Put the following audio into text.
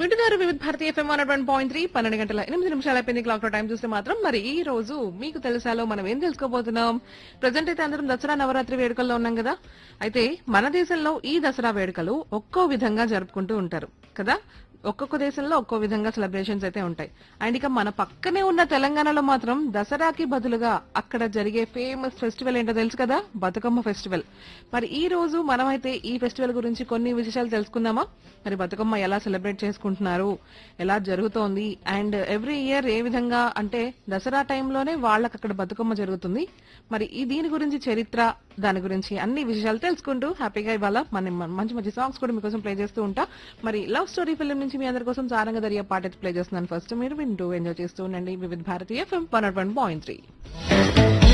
వింటున్నారు Vividh Bharati FM one one point three పన్నెండు గంటల ఎనిమిది నిమిషాలు అయిపోయింది క్లాక్ లో టైం చూస్తే మాత్రం మరి ఈ రోజు మీకు తెలుసాలో మనం ఏం తెలుసుకోబోతున్నాం ప్రజెంట్ అయితే అందరం దసరా నవరాత్రి వేడుకల్లో ఉన్నాం కదా అయితే మన దేశంలో ఈ దసరా వేడుకలు ఒక్కో విధంగా జరుపుకుంటూ ఉంటారు కదా ఒక్కొక్క దేశంలో ఒక్కో విధంగా సెలబ్రేషన్స్ అయితే ఉంటాయి అండ్ ఇక మన పక్కనే ఉన్న తెలంగాణలో మాత్రం దసరాకి బదులుగా అక్కడ జరిగే ఫేమస్ ఫెస్టివల్ ఏంటో తెలుసు కదా బతుకమ్మ ఫెస్టివల్ మరి ఈ రోజు మనమైతే ఈ ఫెస్టివల్ గురించి కొన్ని విశేషాలు తెలుసుకుందామా మరి బతుకమ్మ ఎలా సెలబ్రేట్ చేసుకుంటున్నారు ఎలా జరుగుతోంది అండ్ ఎవ్రీ ఇయర్ ఏ విధంగా అంటే దసరా టైంలోనే వాళ్ళకి అక్కడ బతుకమ్మ జరుగుతుంది మరి ఈ దీని గురించి చరిత్ర దాని గురించి అన్ని విషయాలు తెలుసుకుంటూ హ్యాపీగా ఇవాళ మన మంచి మంచి సాంగ్స్ కూడా మీకోసం ప్లే చేస్తూ ఉంటా మరి లవ్ స్టోరీ ఫిల్మ్ నుంచి మీ అందరి కోసం సారంగ దర్యా పాట ప్లే చేస్తున్నాను ఫస్ట్ మీరు వింటూ ఎంజాయ్ చేస్తూ ఉండండి Vividh Bharati film one point three